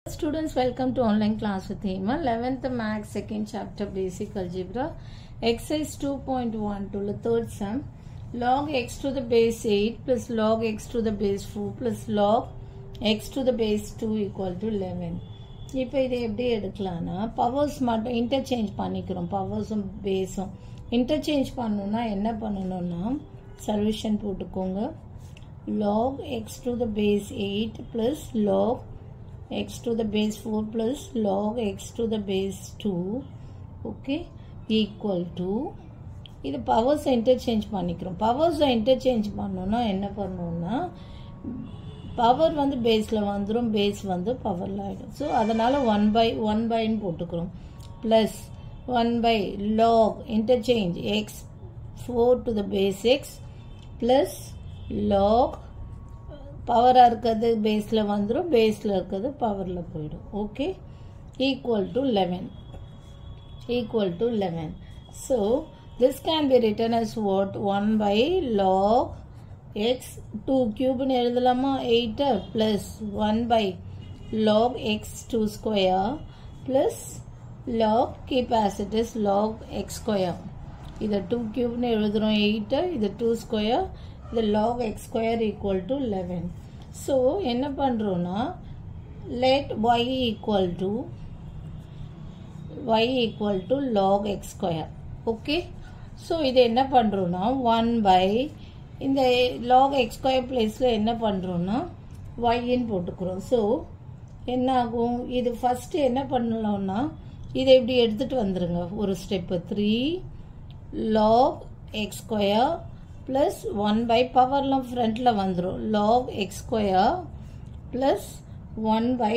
Students, welcome to online class with Hema. 11th Max, second chapter, basic algebra. Exercise 2.1 to the third sum. Log x to the base 8 plus log x to the base 4 plus log x to the base 2 equal to 11. இப்போ இதை எப்படி எடுக்கலாம்னா powers மட்டும் interchange பண்ணிக்கிறோம் பவர்ஸும் பேஸும் interchange பண்ணணும்னா என்ன பண்ணணும்னா solution போட்டுக்கோங்க log x to the base 8 plus log x to the base 4 plus log x to the base 2 okay equal to இது பவர்ஸை இன்டர்சேஞ்ச் பண்ணிக்கிறோம் பவர்ஸை இன்டர்சேஞ்ச் பண்ணோம்னா என்ன பண்ணணும்னா பவர் வந்து பேஸில் வந்துடும் பேஸ் வந்து பவரில் ஆகிடும் ஸோ அதனால் ஒன் பை ஒன் பைன்னு போட்டுக்கிறோம் plus one by log interchange x four to the base x plus log பவராக இருக்கிறது பேஸில் வந்துடும் பேஸில் இருக்கிறது பவரில் போயிடும் okay equal to eleven equal to eleven so this can be written as what one by log x two கியூப்னு எழுதலாமா eight plus one by log x two square plus log keep as it is log x square இதை two கியூப்னு எழுதுகிறோம் eight இது two square இது log x square equal to eleven so என்ன பண்ணுறோன்னா let y equal to y equal to log x square okay so இது என்ன பண்ணுறோன்னா ஒன் பை இந்த லாக் எக்ஸ் ஸ்கொயர் பிளேஸில் என்ன பண்ணுறோன்னா ஒய்ன்னு போட்டுக்கிறோம் ஸோ என்ன ஆகும் இது ஃபஸ்ட்டு என்ன பண்ணலாம்னா இதை இப்படி எடுத்துகிட்டு வந்துடுங்க ஒரு step three log x square plus one by பவர்லாம் ஃப்ரண்ட்டில் வந்துடும் log x square plus one by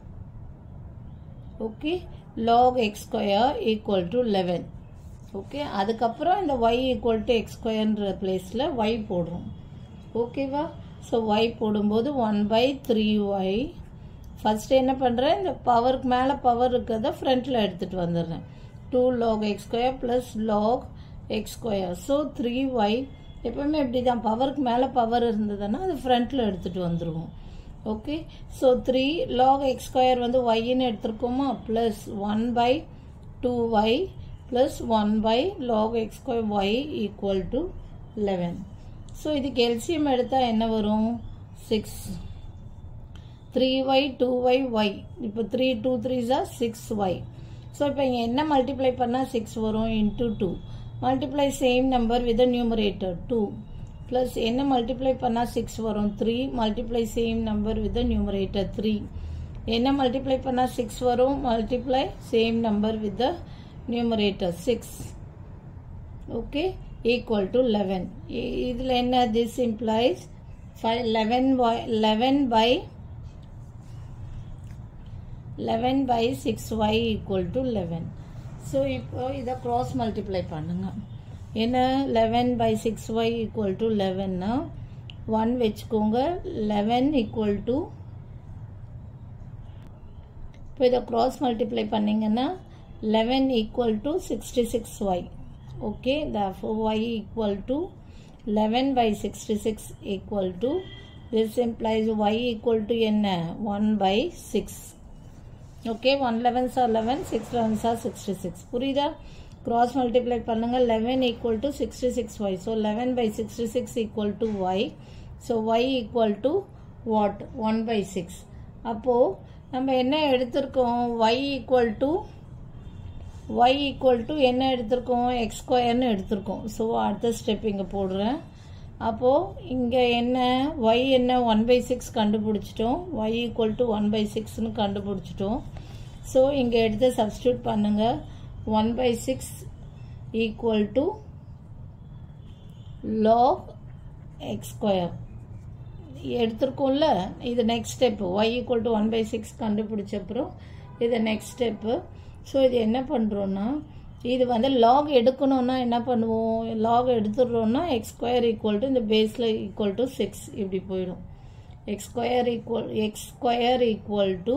okay log x square equal to eleven okay அதுக்கப்புறம் இந்த ஒய் ஈக்குவல் டு எக்ஸ் ஸ்கொயர்ன்ற பிளேஸில் ஒய் போடுறோம் ஓகேவா ஸோ ஒய் போடும்போது one by three y first என்ன பண்ணுறேன் இந்த பவருக்கு மேலே பவர் இருக்கிறத ஃப்ரண்ட்டில் எடுத்துகிட்டு வந்துடுறேன் two log x square plus log x square so three y எப்பவுமே இப்படி தான் பவருக்கு மேலே பவர் இருந்ததுன்னா அது ஃப்ரண்ட்டில் எடுத்துகிட்டு வந்துடுவோம் okay so three log x square வந்து ஒய்ன்னு எடுத்துருக்கோமா plus one by two y plus one by log x square y equal to eleven so இதுக்கு எல்சிஎம் எடுத்தால் என்ன வரும் six three y two y y இப்போ த்ரீ டூ த்ரீ ஜார் six y so இப்போ இங்கே என்ன மல்டிப்ளை பண்ணால் சிக்ஸ் வரும் into two multiply same number with numerator two plus என்ன மல்டிப்ளை பண்ணால் சிக்ஸ் வரும் three multiply same number with numerator three என்ன மல்டிப்ளை பண்ணால் சிக்ஸ் வரும் multiply same number with the numerator six okay equal to eleven இதில் என்ன this implies five eleven by eleven by eleven by six y equal to eleven so இப்போ இதை cross multiply பண்ணுங்க என்ன eleven by six y equal to லெவன்னா one வச்சுக்கோங்க eleven equal to இப்போ இதை க்ராஸ் மல்டிப்ளை பண்ணிங்கன்னா eleven equal to sixty six y okay the why equal to eleven by sixty six equal to this implies y equal to என்ன one by six okay one elevens or eleven six elevens or sixty six புரியுதா cross multiply பண்ணுங்க eleven equal to sixty six y so eleven by sixty six equal to y so y equal to what one by six அப்போது நம்ம என்ன எடுத்திருக்கோம் y equal to y equal to என்ன எடுத்திருக்கோம் X ஸ்கொயர்னு எடுத்திருக்கோம் so அடுத்த ஸ்டெப் இங்கே போடுறேன் அப்போது இங்கே என்ன ஒய் என்ன ஒன் பை சிக்ஸ் கண்டுபிடிச்சிட்டோம் y equal to one by சிக்ஸ்னு கண்டுபிடிச்சிட்டோம் ஸோ இங்கே எடுத்து சப்ஸ்டியூட் பண்ணுங்கள் one by six equal to log x square எடுத்திருக்கோம்ல இது next step y equal to one by six கண்டுபிடிச்சப்புறம் இது நெக்ஸ்ட் ஸ்டெப்பு ஸோ இது என்ன பண்ணுறோன்னா இது வந்து லாக் எடுக்கணும்னா என்ன பண்ணுவோம் லாக் எடுத்துடுறோம்னா எக்ஸ் ஸ்கொயர் ஈக்குவல் டு இந்த பேஸில் ஈக்குவல் டு சிக்ஸ் இப்படி போயிடும் x square equal x square equal to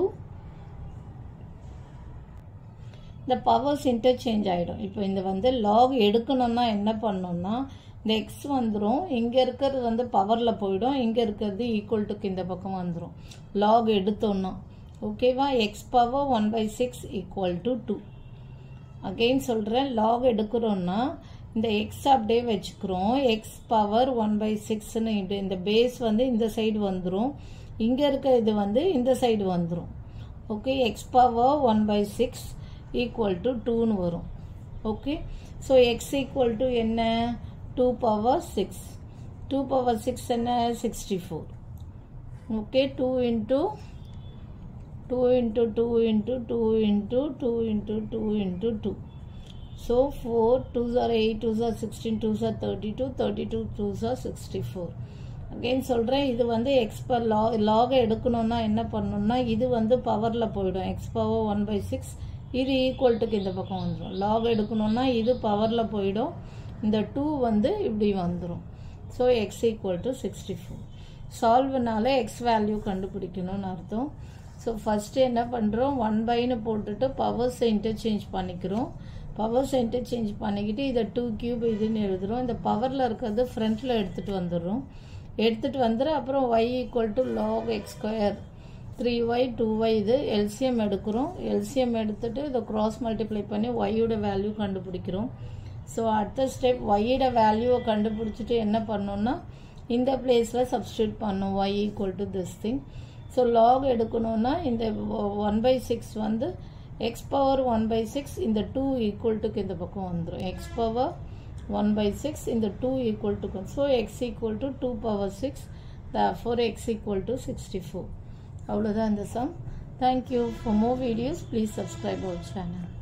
இந்த பவர்ஸ் இன்டர்சேஞ்ச் ஆகிடும் இப்போ இந்த வந்து லாக் எடுக்கணும்னா என்ன பண்ணோம்னா இந்த எக்ஸ் வந்துடும் இங்கே இருக்கிறது வந்து பவரில் போயிடும் இங்கே இருக்கிறது ஈக்குவல் டுக்கு இந்த பக்கம் வந்துடும் லாக் எடுத்தோன்னா ஓகேவா x power one by six equal to two again சொல்கிறேன் லாக் எடுக்கிறோன்னா இந்த எக்ஸ் அப்படியே வச்சுக்கிறோம் எக்ஸ் பவர் ஒன் பை சிக்ஸ்னு இந்த பேஸ் வந்து இந்த சைடு வந்துடும் இங்கே இருக்க இது வந்து இந்த சைடு வந்துடும் okay x power one by six equal to டூன்னு வரும் okay so x equal to என்ன two power six two power six என்ன sixty four okay two into two into two into two into two into two into two so four two ஜார் eight two ஜார் sixteen two ஜார் thirty two thirty two two ஜார் sixty four again சொல்கிறேன் இது வந்து X per லா லாகை எடுக்கணும்னா என்ன பண்ணணும்னா இது வந்து பவரில் போயிடும் x power one by six இது ஈக்குவல்ட்டுக்கு இந்த பக்கம் வந்துடும் லாக் எடுக்கணும்னா இது பவரில் போயிடும் இந்த டூ வந்து இப்படி வந்துடும் so x equal to sixty four சால்வ்னால எக்ஸ் வேல்யூ கண்டுபிடிக்கணும்னு அர்த்தம் ஸோ ஃபஸ்ட்டு என்ன பண்ணுறோம் ஒன் பைன்னு போட்டுட்டு பவர்ஸை இன்டர்சேஞ்ச் பண்ணிக்கிறோம் பவர்ஸை இன்டர்சேஞ்ச் பண்ணிக்கிட்டு இதை டூ கியூப் இதுன்னு எழுதுகிறோம் இந்த பவரில் இருக்கிறது ஃப்ரண்ட்டில் எடுத்துகிட்டு வந்துடுறோம் எடுத்துகிட்டு வந்துடு அப்புறம் y equal to log x square three y two y இது எல்சிஎம் எடுக்கிறோம் எல்சிஎம் எடுத்துட்டு இதை க்ராஸ் மல்டிப்ளை பண்ணி ஒய்யோட வேல்யூ கண்டுபிடிக்கிறோம் ஸோ அடுத்த ஸ்டெப் ஒய்யோட வேல்யூவை கண்டுபிடிச்சிட்டு என்ன பண்ணோம்னா இந்த பிளேஸில் சப்ஸ்டியூட் பண்ணும் y equal to this thing so log எடுக்கணும்னா இந்த ஒன் பை சிக்ஸ் வந்து x power one by six இந்த டூ ஈக்குவல் டுக்கு இந்த பக்கம் வந்துடும் x power one by six இந்த two equal to so x equal to two power six four x equal to sixty four அவ்வளோதான் இந்த sum thank you for more videos please subscribe our channel